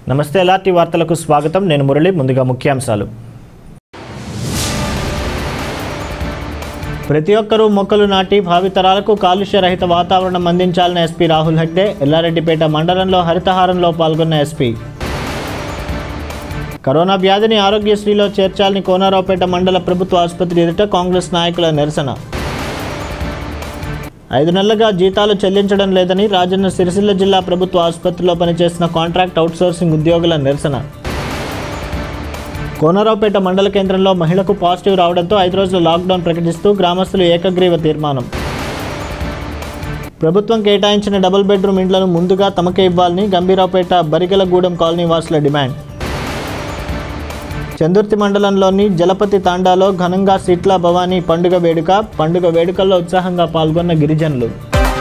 నమస్తే ఎలాంటి వార్తలకు స్వాగతం నేను మురళి ముందుగా ముఖ్యాంశాలు ప్రతి ఒక్కరూ మొక్కలు నాటి భావితరాలకు కాలుష్య రహిత వాతావరణం అందించాలని ఎస్పీ రాహుల్ హెగ్డే ఎల్లారెడ్డిపేట మండలంలో హరితహారంలో పాల్గొన్న ఎస్పీ కరోనా వ్యాధిని ఆరోగ్యశ్రీలో చేర్చాలని కోనరావుపేట మండల ప్రభుత్వ ఆసుపత్రి ఎదుట కాంగ్రెస్ నాయకుల నిరసన ఐదు నెలలుగా జీతాలు చెల్లించడం లేదని రాజన్న సిరిసిల్ల జిల్లా ప్రభుత్వ ఆసుపత్రిలో పనిచేస్తున్న కాంట్రాక్ట్ అవుట్సోర్సింగ్ ఉద్యోగుల నిరసన కోనరావుపేట మండల కేంద్రంలో మహిళకు పాజిటివ్ రావడంతో ఐదు రోజుల లాక్డౌన్ ప్రకటిస్తూ గ్రామస్తులు ఏకగ్రీవ తీర్మానం ప్రభుత్వం కేటాయించిన డబుల్ బెడ్రూమ్ ఇండ్లను ముందుగా తమకే ఇవ్వాలని గంభీరావుపేట బరిగలగూడెం కాలనీ వాసుల డిమాండ్ చందుర్తి మండలంలోని జలపతి తాండాలో ఘనంగా సిట్లా భవానీ పండుగ వేడుక పండుగ వేడుకల్లో ఉత్సాహంగా పాల్గొన్న గిరిజనులు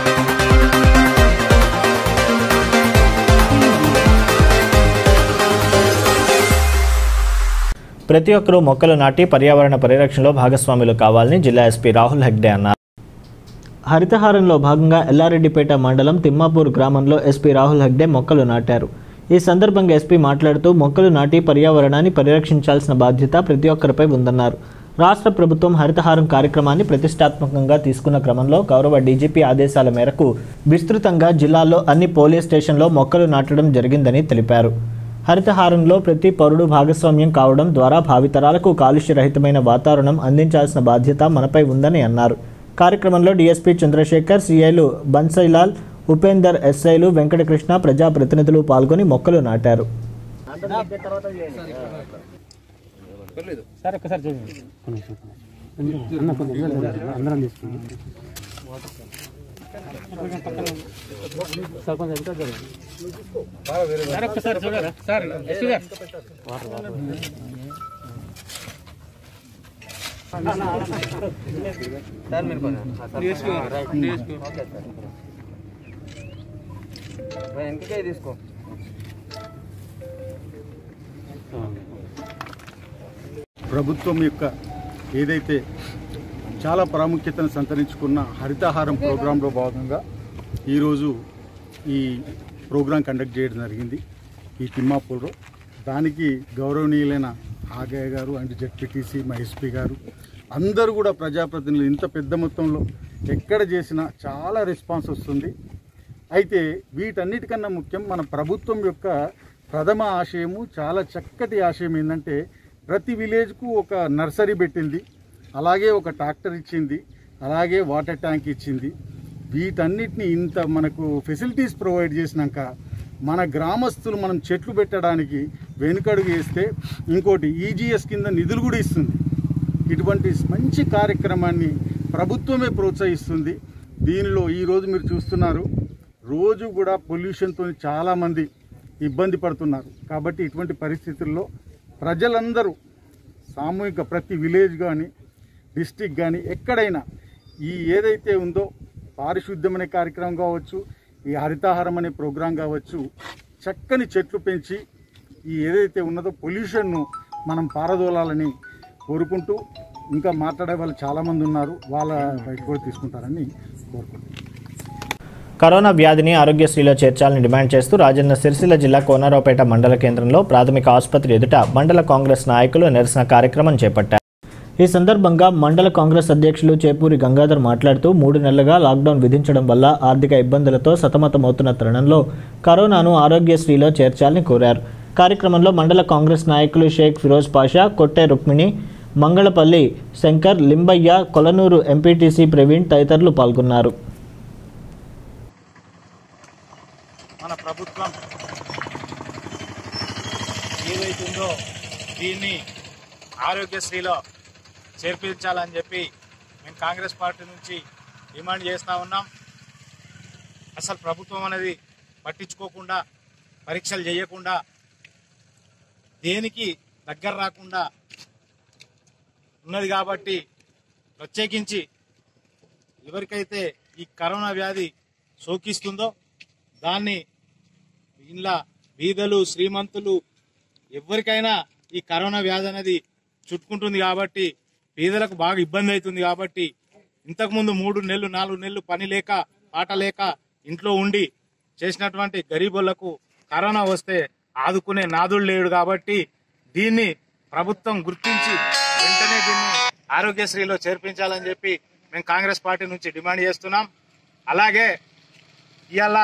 ప్రతి ఒక్కరూ మొక్కలు నాటి పర్యావరణ పరిరక్షణలో భాగస్వాములు కావాలని జిల్లా ఎస్పీ రాహుల్ హెగ్డే అన్నారు హరితహారంలో భాగంగా ఎల్లారెడ్డిపేట మండలం తిమ్మాపూర్ గ్రామంలో ఎస్పీ రాహుల్ హెగ్డే మొక్కలు నాటారు ఈ సందర్భంగా ఎస్పీ మాట్లాడుతూ మొక్కలు నాటి పర్యావరణాన్ని పరిరక్షించాల్సిన బాధ్యత ప్రతి ఒక్కరిపై ఉందన్నారు రాష్ట్ర ప్రభుత్వం హరితహారం కార్యక్రమాన్ని ప్రతిష్టాత్మకంగా తీసుకున్న క్రమంలో గౌరవ డీజీపీ ఆదేశాల మేరకు విస్తృతంగా జిల్లాలో అన్ని పోలీస్ స్టేషన్లో మొక్కలు నాటడం జరిగిందని తెలిపారు హరితహారంలో ప్రతి పౌరుడు భాగస్వామ్యం కావడం ద్వారా భావితరాలకు కాలుష్యరహితమైన వాతావరణం అందించాల్సిన బాధ్యత మనపై ఉందని అన్నారు కార్యక్రమంలో డీఎస్పీ చంద్రశేఖర్ సిఐలు బన్సైలాల్ ఉపేందర్ ఎస్ఐలు వెంకటకృష్ణ ప్రజాప్రతినిధులు పాల్గొని మొక్కలు నాటారు సార్ ఒక్కసారి చూడండి అన్న కొంచెం అందరం తీసుకున్నాం సార్ కొంచెం ఎంత జరగదు సార్ ఒక్కసారి చూడరా సార్ ఎస్పీ గారు వెనకకే తీసుకో ప్రభుత్వం యొక్క ఏదైతే చాలా ప్రాముఖ్యతను సంతరించుకున్న హరితహారం ప్రోగ్రాంలో భాగంగా ఈరోజు ఈ ప్రోగ్రాం కండక్ట్ చేయడం జరిగింది ఈ తిమ్మాపూర్లో దానికి గౌరవనీయులైన ఆగయ్య గారు అండ్ జెడ్పీటీసీ మా ఎస్పీ గారు అందరూ కూడా ప్రజాప్రతినిధులు ఇంత పెద్ద మొత్తంలో ఎక్కడ చేసినా చాలా రెస్పాన్స్ వస్తుంది అయితే వీటన్నిటికన్నా ముఖ్యం మన ప్రభుత్వం యొక్క ప్రథమ ఆశయము చాలా చక్కటి ఆశయం ఏంటంటే ప్రతి విలేజ్కు ఒక నర్సరీ పెట్టింది అలాగే ఒక ట్రాక్టర్ ఇచ్చింది అలాగే వాటర్ ట్యాంక్ ఇచ్చింది వీటన్నిటిని ఇంత మనకు ఫెసిలిటీస్ ప్రొవైడ్ చేసినాక మన గ్రామస్తులు మనం చెట్లు పెట్టడానికి వెనుకడుగు వేస్తే ఇంకోటి ఈజీఎస్ కింద నిధులు కూడా ఇస్తుంది ఇటువంటి మంచి కార్యక్రమాన్ని ప్రభుత్వమే ప్రోత్సహిస్తుంది దీనిలో ఈరోజు మీరు చూస్తున్నారు రోజు కూడా పొల్యూషన్తో చాలామంది ఇబ్బంది పడుతున్నారు కాబట్టి ఇటువంటి పరిస్థితుల్లో ప్రజలందరూ సామూహిక ప్రతి విలేజ్ కానీ డిస్టిక్ కానీ ఎక్కడైనా ఈ ఏదైతే ఉందో పారిశుద్ధ్యం అనే కార్యక్రమం కావచ్చు ఈ హరితాహారం అనే ప్రోగ్రాం కావచ్చు చక్కని చెట్లు పెంచి ఈ ఏదైతే ఉన్నదో పొల్యూషన్ను మనం పారదోలాలని కోరుకుంటూ ఇంకా మాట్లాడే వాళ్ళు చాలామంది ఉన్నారు వాళ్ళ బయట కూడా తీసుకుంటారని కోరుకుంటున్నాను కరోనా వ్యాధిని ఆరోగ్యశ్రీలో చేర్చాలని డిమాండ్ చేస్తూ రాజన్న సిరిసిల్ల జిల్లా కోనరావుపేట మండల కేంద్రంలో ప్రాథమిక ఆసుపత్రి ఎదుట మండల కాంగ్రెస్ నాయకులు నిరసన కార్యక్రమం చేపట్టారు ఈ సందర్భంగా మండల కాంగ్రెస్ అధ్యక్షులు చేపూరి గంగాధర్ మాట్లాడుతూ మూడు నెలలుగా లాక్డౌన్ విధించడం వల్ల ఆర్థిక ఇబ్బందులతో సతమతమవుతున్న తరుణంలో కరోనాను ఆరోగ్యశ్రీలో చేర్చాలని కోరారు కార్యక్రమంలో మండల కాంగ్రెస్ నాయకులు షేక్ ఫిరోజ్ పాషా కొట్టె రుక్మిణి మంగళపల్లి శంకర్ లింబయ్య కొలనూరు ఎంపీటీసీ ప్రవీణ్ తదితరులు పాల్గొన్నారు మన ప్రభుత్వం ఏదైతుందో దీన్ని ఆరోగ్యశ్రీలో చేర్పించాలని చెప్పి మేము కాంగ్రెస్ పార్టీ నుంచి డిమాండ్ చేస్తూ ఉన్నాం అసలు ప్రభుత్వం అనేది పట్టించుకోకుండా పరీక్షలు చేయకుండా దేనికి దగ్గర రాకుండా ఉన్నది కాబట్టి ప్రత్యేకించి ఎవరికైతే ఈ కరోనా వ్యాధి సోకిస్తుందో దాన్ని ఇంట్లో బీదలు శ్రీమంతులు ఎవరికైనా ఈ కరోనా వ్యాధి అనేది చుట్టుకుంటుంది కాబట్టి పేదలకు బాగా ఇబ్బంది అవుతుంది కాబట్టి ఇంతకుముందు మూడు నెలలు నాలుగు నెలలు పని లేక పాట లేక ఇంట్లో ఉండి చేసినటువంటి గరీబులకు కరోనా వస్తే ఆదుకునే నాదుడు లేడు కాబట్టి దీన్ని ప్రభుత్వం గుర్తించి వెంటనే దీన్ని ఆరోగ్యశ్రీలో చేర్పించాలని చెప్పి మేము కాంగ్రెస్ పార్టీ నుంచి డిమాండ్ చేస్తున్నాం అలాగే ఇవాళ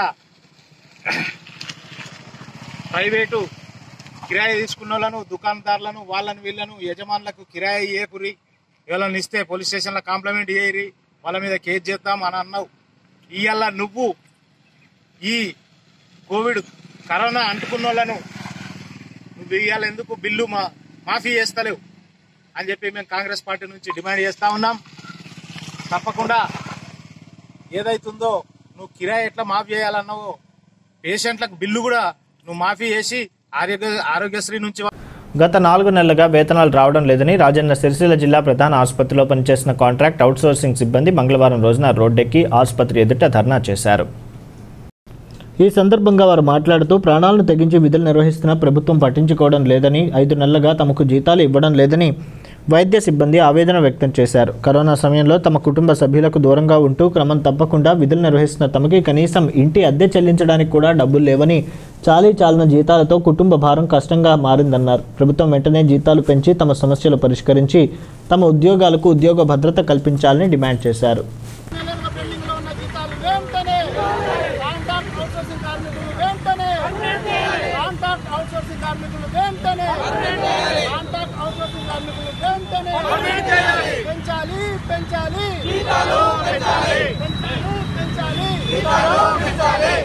ప్రైవేటు కిరాయి తీసుకున్న వాళ్ళను దుకాణదారులను వాళ్ళని వీళ్ళను యజమానులకు కిరాయి ఏకురి వీళ్ళని ఇస్తే పోలీస్ స్టేషన్లో కాంప్లైంట్ చేయరి వాళ్ళ మీద కేసు చేద్దాం అని అన్నావు ఇవాళ నువ్వు ఈ కోవిడ్ కరోనా అంటుకున్న వాళ్ళను నువ్వు ఇవాళ ఎందుకు బిల్లు మా మాఫీ చేస్తలేవు అని చెప్పి మేము కాంగ్రెస్ పార్టీ నుంచి డిమాండ్ చేస్తా ఉన్నాం తప్పకుండా ఏదైతుందో నువ్వు కిరాయి ఎట్లా మాఫీ చేయాలన్నావో పేషెంట్లకు బిల్లు కూడా నువ్వు మాఫీ చేసి ఆరోగ్య ఆరోగ్యశ్రీ నుంచి గత నాలుగు నెలలుగా వేతనాలు రావడం లేదని రాజన్న సిరిసిల్ల జిల్లా ప్రధాన ఆసుపత్రిలో పనిచేసిన కాంట్రాక్ట్ అవుట్సోర్సింగ్ సిబ్బంది మంగళవారం రోజున రోడ్డెక్కి ఆసుపత్రి ఎదుట ధర్నా చేశారు ఈ సందర్భంగా వారు మాట్లాడుతూ ప్రాణాలను తెగించి విధులు నిర్వహిస్తున్న ప్రభుత్వం పట్టించుకోవడం లేదని ఐదు నెలలుగా తమకు జీతాలు ఇవ్వడం లేదని వైద్య సిబ్బంది ఆవేదన వ్యక్తం చేశారు కరోనా సమయంలో తమ కుటుంబ సభ్యులకు దూరంగా ఉంటూ క్రమం తప్పకుండా విధులు నిర్వహిస్తున్న తమకి కనీసం ఇంటి అద్దె చెల్లించడానికి కూడా డబ్బులు లేవని చాలీ చాలిన జీతాలతో కుటుంబ భారం కష్టంగా మారిందన్నారు ప్రభుత్వం వెంటనే జీతాలు పెంచి తమ సమస్యలు పరిష్కరించి తమ ఉద్యోగాలకు ఉద్యోగ భద్రత కల్పించాలని డిమాండ్ చేశారు నెలలుగా పెండింగ్ లో ఉన్న జీతాలు వెంటనే కాంట్రాక్ట్ అవుట్సోర్సింగ్ కార్మికులు వెంటనే కాంట్రాక్ట్ అవుట్సోర్సింగ్ కార్మికులు వెంటనే కాంట్రాక్ట్ అవుట్సోర్సింగ్ కార్మికులు వెంటనే పెంచాలి పెంచాలి పెంచాలి పెంచాలి పెంచాలి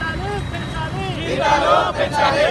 పెంచాలి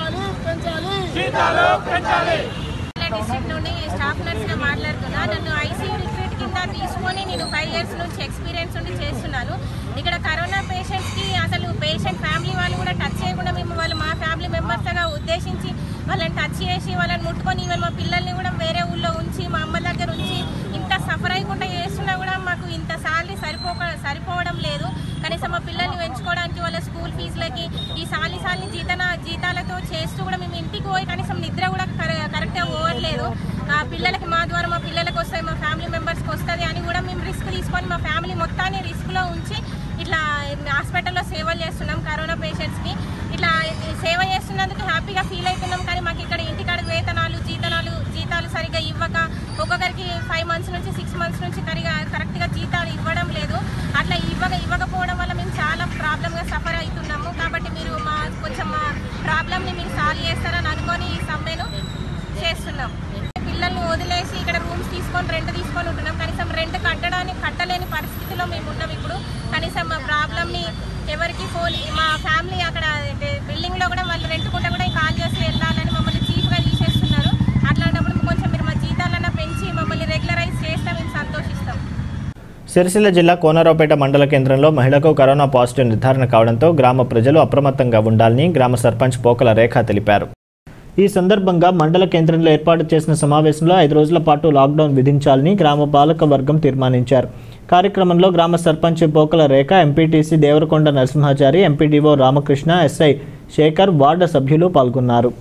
పెంచాలి డిస్ట్రిక్ట్ నుండి స్టాఫ్ నర్స్ గా మాట్లాడుతున్నా నన్ను ఐసీయూ రిక్రూట్ కింద తీసుకొని నేను ఫైవ్ ఇయర్స్ నుంచి ఎక్స్పీరియన్స్ ఉండి చేస్తున్నాను ఇక్కడ కరోనా పేషెంట్స్ కి అసలు పేషెంట్ ఫ్యామిలీ వాళ్ళు కూడా టచ్ చేయకుండా మేము వాళ్ళు మా ఫ్యామిలీ మెంబర్స్ గా ఉద్దేశించి వాళ్ళని టచ్ చేసి వాళ్ళని ముట్టుకొని ఈవెన్ మా పిల్లల్ని కూడా వేరే ఊళ్ళో ఉంచి మా అమ్మ దగ్గర ఉంచి ఇంత సఫర్ అయ్యకుండా చేస్తున్నా కూడా మాకు ఇంత సాలరీ సరిపోక సరిపోవడం లేదు కనీసం మా పిల్లల్ని పెంచుకోవడానికి వాళ్ళ స్కూల్ ఫీజులకి ఈ సాలి సాలి జీతన జీతాలతో చేస్తూ కూడా మేము ఇంటికి పోయి కనీసం నిద్ర కూడా కర- కరెక్ట్గా పోవట్లేదు ఆ పిల్లలకి మా ద్వారా మా పిల్లలకు వస్తాయి మా ఫ్యామిలీ మెంబర్స్కి వస్తుంది అని కూడా మేము రిస్క్ తీసుకొని మా ఫ్యామిలీ మొత్తాన్ని రిస్క్లో ఉంచి ఇట్లా హాస్పిటల్లో సేవలు చేస్తున్నాం కరోనా పేషెంట్స్కి ఇట్లా సేవ చేస్తున్నందుకు హ్యాపీగా ఫీల్ అవుతున్నాం కానీ మాకు ఇక్కడ ఇంటికాడ వేతనాలు జీతనాలు జీతాలు సరిగ్గా ఇవ్వక ఒక్కొక్కరికి ఫైవ్ మంత్స్ నుంచి సిక్స్ మంత్స్ నుంచి సరిగా కరెక్ట్గా జీతాలు ఇవ్వడం లేదు అట్లా ఇవ్వక ఇవ్వకపోవడం వల్ల మేము చాలా ప్రాబ్లమ్గా సఫర్ అవుతున్నాము కాబట్టి మీరు మా కొంచెం మా ప్రాబ్లమ్ని మీరు సాల్వ్ చేస్తారని అనుకొని ఈ సమ్మెను చేస్తున్నాం పిల్లల్ని వదిలేసి ఇక్కడ రూమ్స్ తీసుకొని రెంట్ తీసుకొని ఉంటున్నాం కనీసం రెంట్ కట్టడానికి కట్టలేని పరిస్థితిలో మేము ఉన్నాం ఇప్పుడు కనీసం మా ప్రాబ్లమ్ని ఎవరికి ఫోన్ మా ఫ్యామిలీ అక్కడ బిల్డింగ్లో కూడా వాళ్ళు రెంట్కుంటే కూడా కాల్ చేసి వెళ్ళాలని మమ్మల్ని చీఫ్గా తీసేస్తున్నారు అట్లాంటప్పుడు కొంచెం మీరు మా జీతాలన్నా పెంచి మమ్మల్ని రెగ్యులరైజ్ చేస్తే మేము సంతోషిస్తాం సిరిసిల్ల జిల్లా కోనరావుపేట మండల కేంద్రంలో మహిళకు కరోనా పాజిటివ్ నిర్ధారణ కావడంతో గ్రామ ప్రజలు అప్రమత్తంగా ఉండాలని గ్రామ సర్పంచ్ పోకల రేఖ తెలిపారు ఈ సందర్భంగా మండల కేంద్రంలో ఏర్పాటు చేసిన సమావేశంలో ఐదు రోజుల పాటు లాక్డౌన్ విధించాలని గ్రామ పాలక వర్గం తీర్మానించారు కార్యక్రమంలో గ్రామ sarpanch Pokala Rekha MPTC Devarakonda Narasimhachari MPDO Ramakrishna SI Shekar ward సభ్యులు పాల్గొన్నారు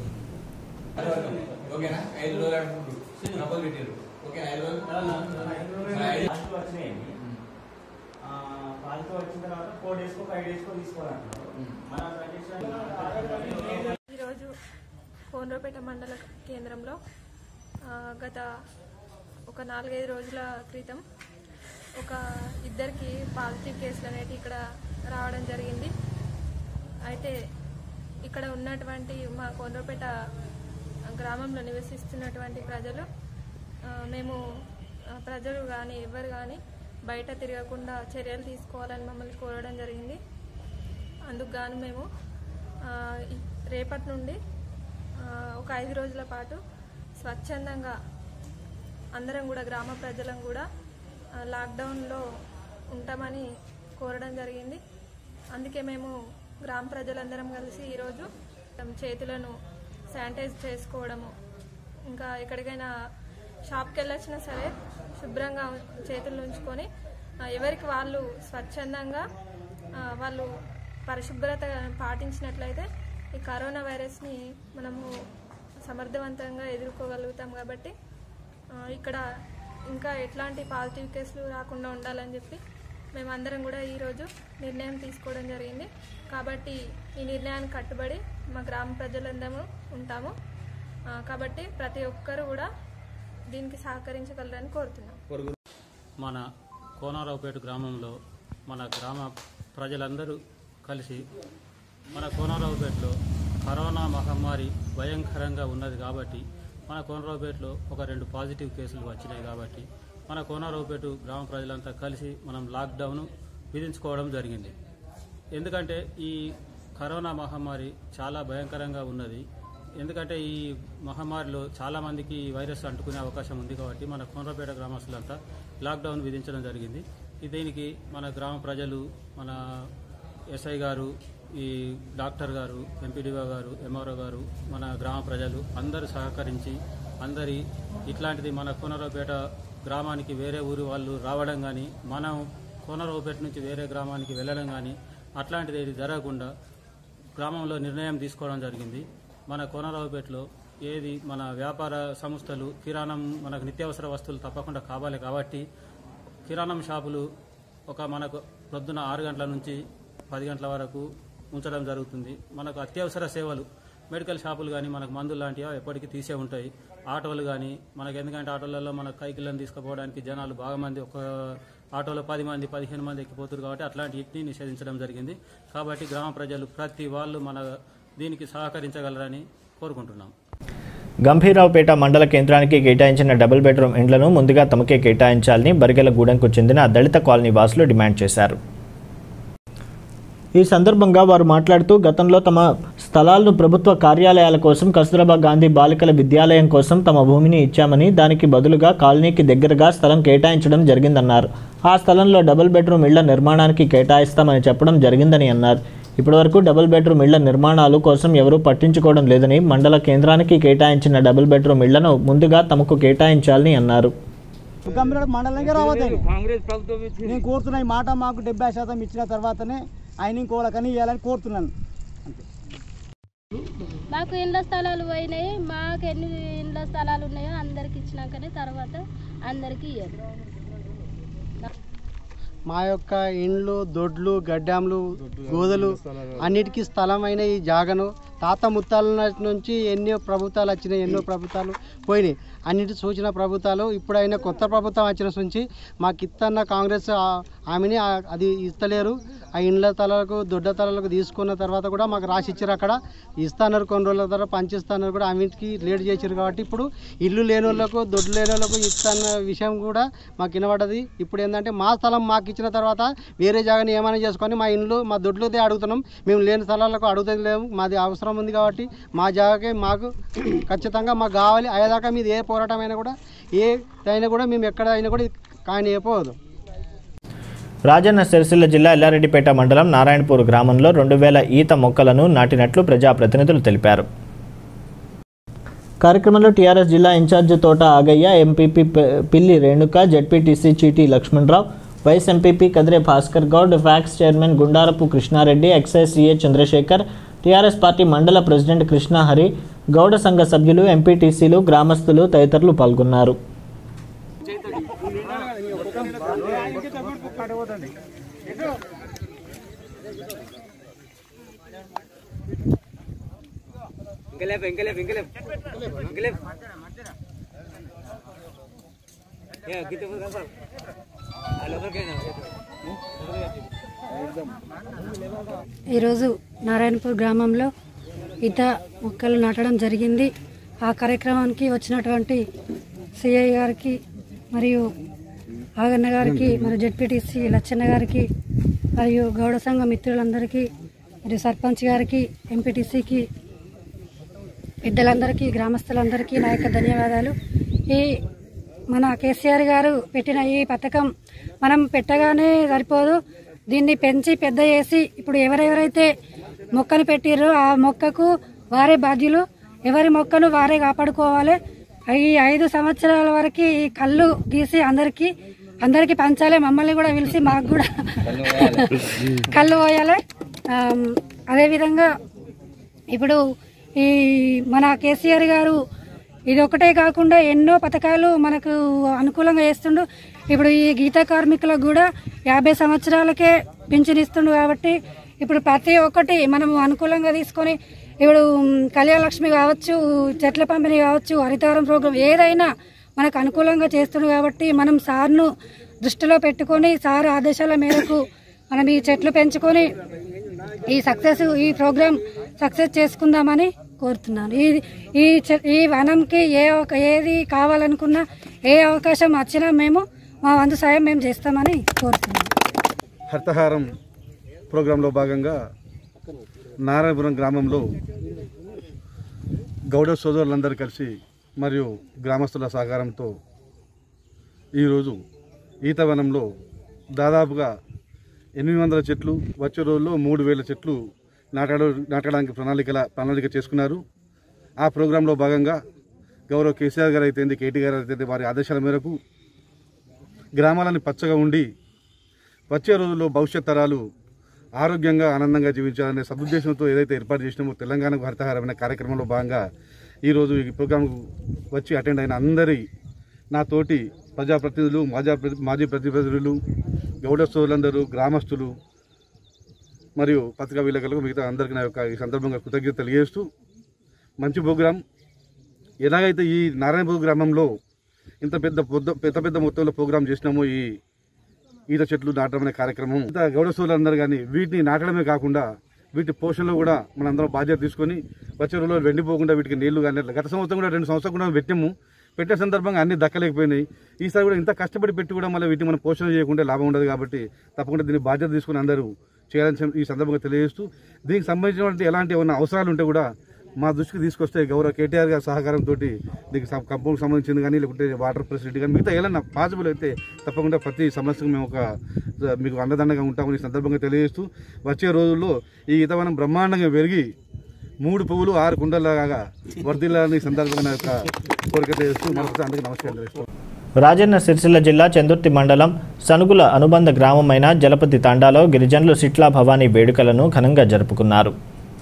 ఈరోజు కోనరాపేట మండల కేంద్రంలో ఆ, గత ఒక నాలుగైదు రోజుల క్రితం ఒక ఇద్దరికి పాజిటివ్ కేసులు అనేవి ఇక్కడ రావడం జరిగింది అయితే ఇక్కడ ఉన్నటువంటి మా కోనరాపేట గ్రామంలో నివసిస్తున్నటువంటి ప్రజలు ఆ, మేము ఆ, ప్రజలు కానీ ఎవరు కానీ బయట తిరగకుండా చర్యలు తీసుకోవాలని మమ్మల్ని కోరడం జరిగింది అందుకు గాను మేము ఆ, ఈ- రేపటి నుండి ఆ, ఒక ఐదు రోజుల పాటు స్వచ్ఛందంగా అందరం కూడా గ్రామ ప్రజలం కూడా ఆ, లాక్డౌన్లో ఉంటామని కోరడం జరిగింది అందుకే మేము గ్రామ ప్రజలందరం కలిసి ఈరోజు తమ చేతులను శానిటైజ్ చేసుకోవడము ఇంకా ఎక్కడికైనా షాప్కి వెళ్ళొచ్చినా సరే శుభ్రంగా చేతులు ఉంచుకొని ఆ, ఎవరికి వాళ్ళు స్వచ్ఛందంగా ఆ, వాళ్ళు పరిశుభ్రత పాటించినట్లయితే ఈ కరోనా వైరస్ని మనము సమర్థవంతంగా ఎదుర్కోగలుగుతాం కాబట్టి ఆ, ఇక్కడ ఇంకా ఎట్లాంటి పాజిటివ్ కేసులు రాకుండా ఉండాలని చెప్పి మేమందరం కూడా ఈరోజు నిర్ణయం తీసుకోవడం జరిగింది కాబట్టి ఈ నిర్ణయానికి కట్టుబడి మా గ్రామ ప్రజలందరూ ఉంటాము ఆ, కాబట్టి ప్రతి ఒక్కరు కూడా దీనికి సహకరించగలరని కోరుతున్నాం మన కోనారావుపేట గ్రామంలో మన గ్రామ ప్రజలందరూ కలిసి మన కోనారావుపేటలో కరోనా మహమ్మారి భయంకరంగా ఉన్నది కాబట్టి మన కోనరావుపేటలో ఒక రెండు పాజిటివ్ కేసులు వచ్చినాయి కాబట్టి మన కోనరావుపేట గ్రామ ప్రజలంతా కలిసి మనం లాక్డౌన్ విధించుకోవడం జరిగింది ఎందుకంటే ఈ కరోనా మహమ్మారి చాలా భయంకరంగా ఉన్నది ఎందుకంటే ఈ మహమ్మారిలో చాలా మందికి ఈ వైరస్ అంటుకునే అవకాశం ఉంది కాబట్టి మన కోనరాపేట గ్రామస్తులంతా లాక్డౌన్ విధించడం జరిగింది ఈ దీనికి మన గ్రామ ప్రజలు మన ఎస్ఐ గారు ఈ డాక్టర్ గారు ఎంపీడీఓ గారు ఎంఆర్ఓ గారు మన గ్రామ ప్రజలు అందరూ సహకరించి అందరి ఇట్లాంటిది మన కోనరావుపేట గ్రామానికి వేరే ఊరి వాళ్ళు రావడం కానీ మనం కోనరావుపేట నుంచి వేరే గ్రామానికి వెళ్ళడం కానీ అట్లాంటిది ఏది జరగకుండా గ్రామంలో నిర్ణయం తీసుకోవడం జరిగింది మన కోనరావుపేటలో ఏది మన వ్యాపార సంస్థలు కిరాణం మనకు నిత్యావసర వస్తువులు తప్పకుండా కావాలి కాబట్టి కిరాణం షాపులు ఒక మనకు ప్రొద్దున ఆరు గంటల నుంచి పది గంటల వరకు ఉంచడం జరుగుతుంది మనకు అత్యవసర సేవలు మెడికల్ షాపులు కానీ మనకు మందులు లాంటివి ఎప్పటికీ తీసే ఉంటాయి ఆటోలు కానీ మనకు ఎందుకంటే ఆటోలలో మన కైకిళ్ళని తీసుకుపోవడానికి జనాలు బాగా మంది ఒక ఆటోలో పది మంది పదిహేను మంది ఎక్కిపోతారు కాబట్టి అట్లాంటి వీటిని నిషేధించడం జరిగింది కాబట్టి గ్రామ ప్రజలు ప్రతి వాళ్ళు మన దీనికి సహకరించగలరని కోరుకుంటున్నాం గంభీరావుపేట మండల కేంద్రానికి కేటాయించిన డబుల్ బెడ్రూమ్ ఇండ్లను ముందుగా తమకే కేటాయించాలని బరిగెలగూడెంకు చెందిన దళిత కాలనీ వాసులు డిమాండ్ చేశారు ఈ సందర్భంగా వారు మాట్లాడుతూ గతంలో తమ స్థలాలను ప్రభుత్వ కార్యాలయాల కోసం కస్తూరబా గాంధీ బాలికల విద్యాలయం కోసం తమ భూమిని ఇచ్చామని దానికి బదులుగా కాలనీకి దగ్గరగా స్థలం కేటాయించడం జరిగిందన్నారు ఆ స్థలంలో డబుల్ బెడ్రూమ్ ఇళ్ల నిర్మాణానికి కేటాయిస్తామని చెప్పడం జరిగిందని అన్నారు ఇప్పటివరకు డబుల్ బెడ్రూమ్ ఇళ్ల నిర్మాణాలు కోసం ఎవరూ పట్టించుకోవడం లేదని మండల కేంద్రానికి కేటాయించిన డబుల్ బెడ్రూమ్ ఇళ్లను ముందుగా తమకు కేటాయించాలని అన్నారు గంభీర మండలంగా రావద్దని నేను కోరుతున్నా ఈ మాట మాకు డెబ్బై శాతం ఇచ్చిన తర్వాతనే ఆయన ఇంకోళ్ళకని ఇవ్వాలని కోరుతున్నాను మాకు ఇండ్ల స్థలాలు పోయినాయి మాకు ఎన్ని ఇండ్ల స్థలాలు ఉన్నాయో అందరికి ఇచ్చినాకనే తర్వాత అందరికి ఇయ్యారు మా యొక్క ఇండ్లు దొడ్లు గడ్డాంలు గోదలు అన్నిటికీ స్థలమైన ఈ జాగను తాత ముత్తాల నుంచి ఎన్నో ప్రభుత్వాలు వచ్చినాయి ఎన్నో ప్రభుత్వాలు పోయినాయి అన్నిటి సూచన ప్రభుత్వాలు ఇప్పుడైనా కొత్త ప్రభుత్వం వచ్చిన నుంచి మాకు ఇత్తన్న కాంగ్రెస్ ఆ- ఆమెని ఆ- అది ఇస్తలేరు ఆ ఇండ్ల తలలకు దొడ్డ తలలకు తీసుకున్న తర్వాత కూడా మాకు రాసి ఇచ్చారు అక్కడ ఇస్తాన్నారు కొన్ని రోజుల తర్వాత పంచిస్తాన్నారు కూడా అన్నిటికీ లేట్ చేశారు కాబట్టి ఇప్పుడు ఇల్లు లేని వాళ్ళకు దొడ్లు లేని వాళ్ళకు ఇస్తున్న విషయం కూడా మాకు వినబడ్డది ఇప్పుడు ఏంటంటే మా స్థలం మాకు ఇచ్చిన తర్వాత వేరే జాగాని ఏమైనా చేసుకొని మా ఇండ్లు మా దొడ్లుదే అడుగుతున్నాం మేము లేని స్థలాలకు అడుగుతుంది లేము మాది అవసరం ఉంది కాబట్టి మా జాగాకే మాకు ఖచ్చితంగా మాకు కావాలి అయ్యేదాకా మీది ఏ పోరాటం అయినా కూడా ఏ అయినా కూడా మేము ఎక్కడ అయినా కూడా కానీ అయిపోదు రాజన్న సిరిసిల్ల జిల్లా ఎల్లారెడ్డిపేట మండలం నారాయణపూర్ గ్రామంలో రెండు వేల ఈత మొక్కలను నాటినట్లు ప్రజాప్రతినిధులు తెలిపారు కార్యక్రమంలో టీఆర్ఎస్ జిల్లా ఇన్ఛార్జి తోట ఆగయ్య ఎంపీపీ ప- పిల్లి Renuka ZPTC Chiti Lakshmanarao vice MPP Kadire Bhaskar Goud PACS chairman Gundarapu Krishnareddy excise CA Chandrasekhar TRS party మండల ప్రెసిడెంట్ కృష్ణహరి గౌడ సంఘ సభ్యులు ఎంపీటీసీలు గ్రామస్తులు తదితరులు పాల్గొన్నారు ఈరోజు నారాయణపూర్ గ్రామంలో ఈత మొక్కలు నాటడం జరిగింది ఆ కార్యక్రమానికి వచ్చినటువంటి సిఐ గారికి మరియు ఆగన్న గారికి మరియు జడ్పీటీసీ లచ్చన్న గారికి మరియు గౌడ సంఘ మిత్రులందరికీ మరియు సర్పంచ్ గారికి ఎంపీటీసీకి పెద్దలందరికీ గ్రామస్తులందరికీ నా యొక్క ధన్యవాదాలు ఈ మన కేసీఆర్ గారు పెట్టిన ఈ పథకం మనం పెట్టగానే సరిపోదు దీన్ని పెంచి పెద్ద చేసి ఇప్పుడు ఎవరెవరైతే మొక్కను పెట్టిర్రో ఆ మొక్కకు వారే బాధ్యులు ఎవరి మొక్కను వారే కాపాడుకోవాలి ఈ ఐదు సంవత్సరాల వరకు ఈ కళ్ళు గీసి అందరికి అందరికి పంచాలి మమ్మల్ని కూడా పిలిచి మాకు కూడా కళ్ళు పోయాలి ఆమ్, అదేవిధంగా ఇప్పుడు ఈ మన కేసీఆర్ గారు ఇది ఒకటే కాకుండా ఎన్నో పథకాలు మనకు అనుకూలంగా చేస్తుండు ఇప్పుడు ఈ గీత కార్మికులకు కూడా యాభై సంవత్సరాలకే పింఛన్ ఇస్తుండు కాబట్టి ఇప్పుడు ప్రతి ఒక్కటి మనం అనుకూలంగా తీసుకొని ఇప్పుడు మ్, కళ్యాణ లక్ష్మి కావచ్చు చెట్ల పంపిణీ కావచ్చు హరితవరం ప్రోగ్రాం ఏదైనా మనకు అనుకూలంగా చేస్తుండు కాబట్టి మనం సార్ను దృష్టిలో పెట్టుకొని సార్ ఆదేశాల మేరకు మనం ఈ చెట్లు పెంచుకొని ఈ సక్సెస్ ఈ ప్రోగ్రామ్ సక్సెస్ చేసుకుందామని కోరుతున్నాను ఈ ఈ చె- ఈ వనంకి ఏ ఒక ఏది కావాలనుకున్నా ఏ అవకాశం వచ్చినా మేము మా వంతు సాయం మేము చేస్తామని కోరుతున్నాను హర్తహారం ప్రోగ్రాంలో భాగంగా నారాయణపురం గ్రామంలో గౌడ సోదరులందరూ కలిసి మరియు గ్రామస్తుల సహకారంతో ఈరోజు ఈతవనంలో దాదాపుగా ఎనిమిది వందల చెట్లు వచ్చే రోజుల్లో మూడు వేల చెట్లు నాటాడు నాటడానికి ప్రణాళికల ప్రణాళిక చేసుకున్నారు ఆ ప్రోగ్రాంలో భాగంగా గౌరవ కేసీఆర్ గారు అయితే కేటీ గారు అయితే వారి ఆదేశాల మేరకు గ్రామాలని పచ్చగా ఉండి వచ్చే రోజుల్లో భవిష్యత్ తరాలు ఆరోగ్యంగా ఆనందంగా జీవించాలనే సదుద్దేశంతో ఏదైతే ఏర్పాటు చేసినామో తెలంగాణకు హరితహారమైన కార్యక్రమంలో భాగంగా ఈరోజు ఈ ప్రోగ్రాంకు వచ్చి అటెండ్ అయిన అందరి నా తోటి ప్రజాప్రతినిధులు మాజా ప్రతి- మాజీ ప్రతినిధులు గౌడ సోదరులందరూ గ్రామస్తులు మరియు పత్రికా విలేకరులకు మిగతా అందరికీ నా యొక్క ఈ సందర్భంగా కృతజ్ఞత తెలియజేస్తూ మంచి ప్రోగ్రాం ఎలాగైతే ఈ నారాయణపూర్ గ్రామంలో ఇంత పెద్ద పొద్దు పెద్ద పెద్ద మొత్తంలో ప్రోగ్రాం చేసినామో ఈ ఈత చెట్లు నాటడం అనే కార్యక్రమం ఇంత గౌడ సోదరులందరూ కానీ వీటిని నాటడమే కాకుండా వీటి పోషణలో కూడా మనందరం బాధ్యత తీసుకొని వచ్చే రోజుల్లో వెండిపోకుండా వీటికి నీళ్లు కానీ గత సంవత్సరం కూడా రెండు సంవత్సరాలు కూడా పెట్టాము పెట్టే సందర్భంగా అన్ని దక్కలేకపోయినాయి ఈసారి కూడా ఇంత కష్టపడి పెట్టి కూడా మళ్ళీ వీటిని మనం పోషణ చేయకుండా లాభం ఉండదు కాబట్టి తప్పకుండా దీన్ని బాధ్యత తీసుకుని అందరూ చేయాలని ఈ సందర్భంగా తెలియజేస్తూ దీనికి సంబంధించినటువంటి ఎలాంటి ఏమైనా అవసరాలు ఉంటే కూడా మా దృష్టికి తీసుకొస్తే గౌరవ కేటీఆర్ గారి సహకారంతో దీనికి కంపౌండ్కి సంబంధించింది కానీ లేకుంటే వాటర్ ఫెసిలిటీ కానీ మిగతా ఏదైనా పాసిబుల్ అయితే తప్పకుండా ప్రతి సమస్యకు మేము ఒక మీకు అండదండగా ఉంటామని ఈ సందర్భంగా తెలియజేస్తూ వచ్చే రోజుల్లో ఈ ఈతవనం బ్రహ్మాండంగా పెరిగి మూడు పువ్వులు ఆరు కుండలాగా వర్ధిల్లాలని ఈ సందర్భంగా నా యొక్క కోరిక తెలియజేస్తూ మరొకసారి అందరికీ నమస్కారం తెలియజేస్తాం రాజన్న సిరిసిల్ల జిల్లా చందుర్తి మండలం సనుగుల అనుబంధ గ్రామమైన జలపతి తాండాలో గిరిజనులు సిట్లా భవానీ వేడుకలను ఘనంగా జరుపుకున్నారు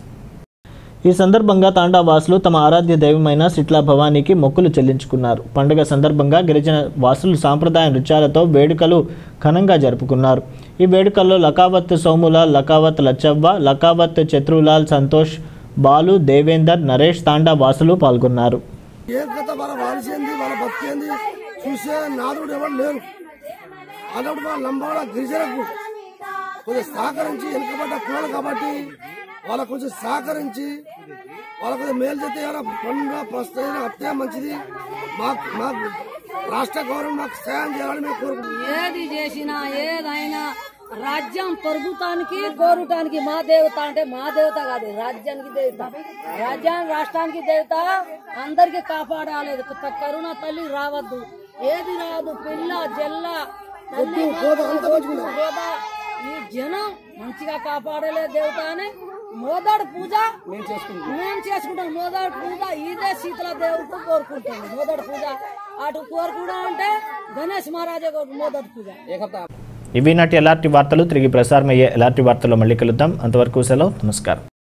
ఈ సందర్భంగా తాండా వాసులు తమ ఆరాధ్య దైవమైన సిట్లా భవానీకి మొక్కులు చెల్లించుకున్నారు పండుగ సందర్భంగా గిరిజన వాసులు సాంప్రదాయ నృత్యాలతో వేడుకలు ఘనంగా జరుపుకున్నారు ఈ వేడుకల్లో లకావత్ సోముల లకావత్ లచ్చవ్వ లకావత్ చత్రులాల్ సంతోష్ బాలు దేవేందర్ నరేష్ తాండా వాసులు పాల్గొన్నారు ఏ కథ వాళ్ళ వాలిసేంది వాళ్ళ బతికేంది చూసే నాదుడు ఎవరు లేరు అలాంటి వాళ్ళ లంబాడ గిరిజనకు కొంచెం సహకరించి వెనుకబడ్డ కులాలు కాబట్టి వాళ్ళకు కొంచెం సహకరించి వాళ్ళకు కొంచెం మేలు చేస్తే ఏమైనా పండుగ ప్రస్తుతం అత్తే మంచిది మాకు మాకు రాష్ట్ర గౌరవం మాకు సాయం చేయాలని మేము కోరుకుంటున్నాం ఏది చేసినా ఏదైనా రాజ్యం పరుగుతానికి కోరుటానికి మా దేవత అంటే మా దేవత కాదు రాజ్యానికి దేవత రాజ్యానికి రాష్ట్రానికి దేవత అందరికి కాపాడాలి క- కరుణ తల్లి రావద్దు ఏది రాదు పిల్ల జల్ల తల్లి పోత అంతా మంచిగుండాలి. పోత, ఈ జనం మంచిగా కాపాడలే దేవత అని మోదాడు పూజ మేము చేసుకుంటాం మేము చేసుకుంటాం మోదాడు పూజ ఇదే శీతల దేవుడితో కోరుకుంటాం మోదాడు పూజ అటు కోరుకుంటాం అంటే గణేష్ మహారాజా మోదాడు పూజ ఇవి నాటి ఎలాంటి వార్తలు తిరిగి ప్రసారమయ్యే ఎలాంటి వార్తలు మళ్ళీ కలుద్దాం అంతవరకు సెలవు నమస్కారం